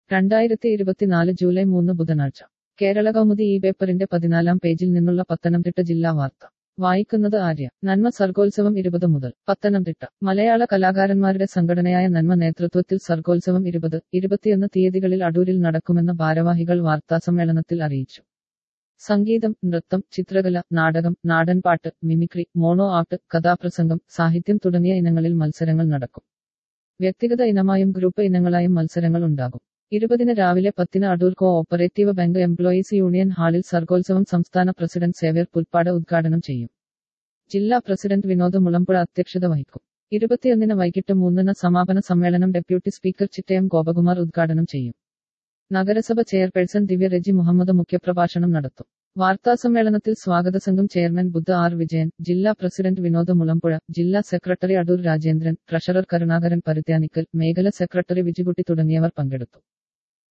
രണ്ടായിരത്തി ഇരുപത്തിനാല് ജൂലൈ മൂന്ന് ബുധനാഴ്ച കേരള കൗമുദി ഈ പേപ്പറിന്റെ പതിനാലാം പേജിൽ നിന്നുള്ള പത്തനംതിട്ട ജില്ലാ വാർത്ത വായിക്കുന്നത് ആര്യ നന്മ സർഗോത്സവം ഇരുപത് മുതൽ പത്തനംതിട്ട മലയാള കലാകാരന്മാരുടെ സംഘടനയായ നന്മ നേതൃത്വത്തിൽ സർഗോത്സവം ഇരുപത് ഇരുപത്തിയൊന്ന് തീയതികളിൽ അടൂരിൽ നടക്കുമെന്ന് ഭാരവാഹികൾ വാർത്താസമ്മേളനത്തിൽ അറിയിച്ചു സംഗീതം നൃത്തം ചിത്രകല നാടകം നാടൻപാട്ട് മിമിക്രി മോണോ ആർട്ട് കഥാപ്രസംഗം സാഹിത്യം തുടങ്ങിയ ഇനങ്ങളിൽ മത്സരങ്ങൾ നടക്കും വ്യക്തിഗത ഇനമായും ഗ്രൂപ്പ് ഇനങ്ങളായും മത്സരങ്ങൾ ഉണ്ടാകും ഇരുപതിന് രാവിലെ പത്തിന് Adoor co operative bank employees union ഹാളിൽ സർഗോത്സവം സംസ്ഥാന പ്രസിഡന്റ് സേവ്യർ പുൽപ്പാട് ഉദ്ഘാടനം ചെയ്യും ജില്ലാ പ്രസിഡന്റ് വിനോദ് മുളമ്പുഴ അധ്യക്ഷത വഹിക്കും ഇരുപത്തിയൊന്നിന് വൈകിട്ട് മൂന്നിന് സമാപന സമ്മേളനം ഡെപ്യൂട്ടി സ്പീക്കർ ചിറ്റയം ഗോപകുമാർ ഉദ്ഘാടനം ചെയ്യും നഗരസഭ ചെയർപേഴ്സൺ ദിവ്യ റെജി മുഹമ്മദ് മുഖ്യപ്രഭാഷണം നടത്തും വാർത്താസമ്മേളനത്തിൽ സ്വാഗത സംഘം ചെയർമാൻ ബുദ്ധ ആർ വിജയൻ ജില്ലാ പ്രസിഡന്റ് വിനോദ് മുളമ്പുഴ ജില്ലാ സെക്രട്ടറി അടൂർ രാജേന്ദ്രൻ ട്രഷറർ കരുണാകരൻ പരുത്യാനിക്കൽ മേഖല സെക്രട്ടറി വിജികുട്ടി തുടങ്ങിയവർ പങ്കെടുത്തു